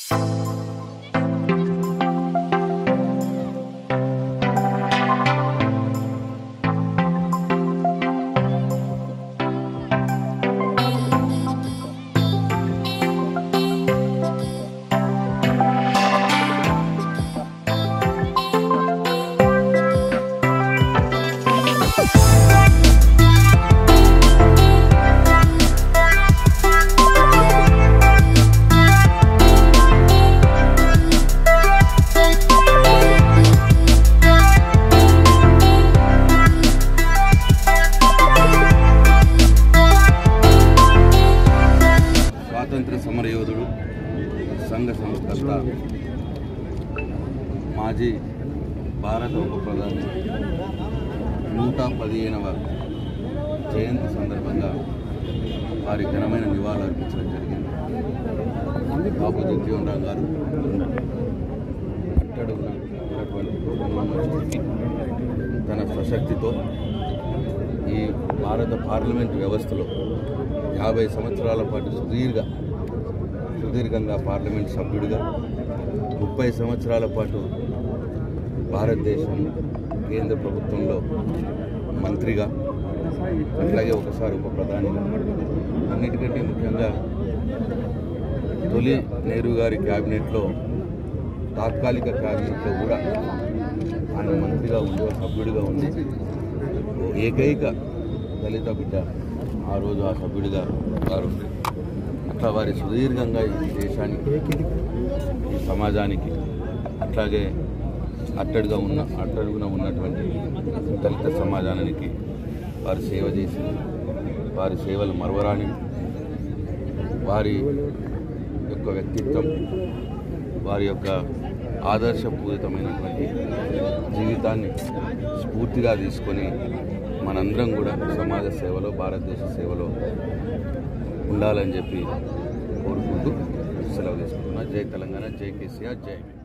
స్వాతంత్ర సమరయోధుడు సంఘ సంస్కర్త మాజీ భారత ఉప ప్రధాని నూట పదిహేనవ జయంతి సందర్భంగా వారి ఘనమైన నివాళులు అర్పించడం జరిగింది బాబు జగ్జీవన్ రామ్ గారు అట్టడుగున ఉన్నటువంటి కుటుంబం నుంచి తన స్వశక్తితో ఈ భారత పార్లమెంట్ వ్యవస్థలో యాభై సంవత్సరాల పాటు సుదీర్ఘ సుదీర్ఘంగా పార్లమెంట్ సభ్యుడిగా ముప్పై సంవత్సరాల పాటు భారతదేశం కేంద్ర ప్రభుత్వంలో మంత్రిగా అట్లాగే ఒకసారి ఉప ప్రధానిగా అన్నిటికంటే ముఖ్యంగా తొలి నెహ్రూ గారి క్యాబినెట్లో తాత్కాలిక క్యాబినెట్లో కూడా ఆయన మంత్రిగా ఉండి ఒక సభ్యుడిగా ఉండి ఏకైక దళిత బిడ్డ ఆ రోజు ఆ సభ్యుడిగా వారు అట్లా వారి సుదీర్ఘంగా ఈ దేశానికి ఈ సమాజానికి అట్లాగే అట్టడుగా ఉన్న అట్టడుగున ఉన్నటువంటి దళిత సమాజానికి వారు సేవ చేసి వారి సేవలు మరవరాని వారి యొక్క వ్యక్తిత్వం వారి యొక్క ఆదర్శపూరితమైనటువంటి జీవితాన్ని స్ఫూర్తిగా తీసుకొని మనందరం కూడా సమాజ సేవలో భారతదేశ సేవలో ఉండాలని చెప్పి కోరుకుంటూ సెలవు తీసుకుంటున్నా జై తెలంగాణ జై కేసీఆర్ జై హింద్.